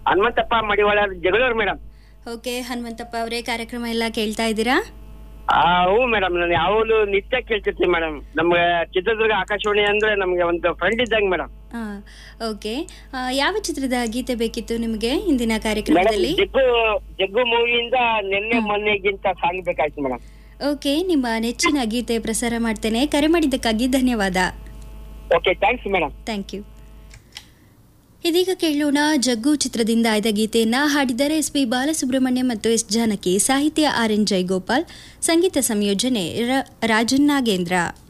Hanumanthappa Madivala Jagaluru madam okay Hanumanthappa ಅವರೇ ಕಾರ್ಯಕ್ರಮ ಎಲ್ಲ ಕೇಳ್ತಾ ಇದ್ದೀರಾ ಹ್ಞೂ ಮೇಡಮ್ ನಾನು ಯಾವಾಗಲೂ ನಿತ್ಯ ಕೇಳ್ತಿರ್ತೀನಿ ಮೇಡಮ್ ನಮ್ಗೆ ಚಿತ್ರದುರ್ಗ ಆಕಾಶವಾಣಿ ಅಂದ್ರೆ ನಮ್ಗೆ ಒಂದು ಫ್ರೆಂಡ್ ಇದ್ದಂಗೆ ಮೇಡಮ್ ಹಾಂ ಓಕೆ ಆ, ಯಾವ ಚಿತ್ರದ ಗೀತೆ ಬೇಕಿತ್ತು ನಿಮಗೆ ಇಂದಿನ ಮೇಡಮ್ ಕಾರ್ಯಕ್ರಮದಲ್ಲಿ ಜಗ್ಗು ಜಗ್ಗು ಮೂವಿಯಿಂದ ನಿನ್ನೆ ಮೊನ್ನೆಗಿಂತ ಸಾಂಗ್ ಬೇಕಾಯ್ತು ಮೇಡಮ್ ಓಕೆ ನಿಮ್ಮ ನೆಚ್ಚಿನ ಗೀತೆ ಪ್ರಸಾರ ಮಾಡ್ತೇನೆ ಕರೆ ಮಾಡಿದ್ದಕ್ಕಾಗಿ ಧನ್ಯವಾದ okay thanks madam thank you ಇದೀಗ ಕೇಳೋಣ ಜಗ್ಗು ಚಿತ್ರದಿಂದ ಆಯ್ದ ಗೀತೆಯನ್ನ ಹಾಡಿದರೆ ಎಸ್ ಪಿ ಬಾಲಸುಬ್ರಹ್ಮಣ್ಯ ಮತ್ತು ಎಸ್ ಜಾನಕಿ ಸಾಹಿತ್ಯ ಆರ್ ಎನ್ ಜೈಗೋಪಾಲ್ ಸಂಗೀತ ಸಂಯೋಜನೆ ರ- ರಾಜನ್ ನಾಗೇಂದ್ರ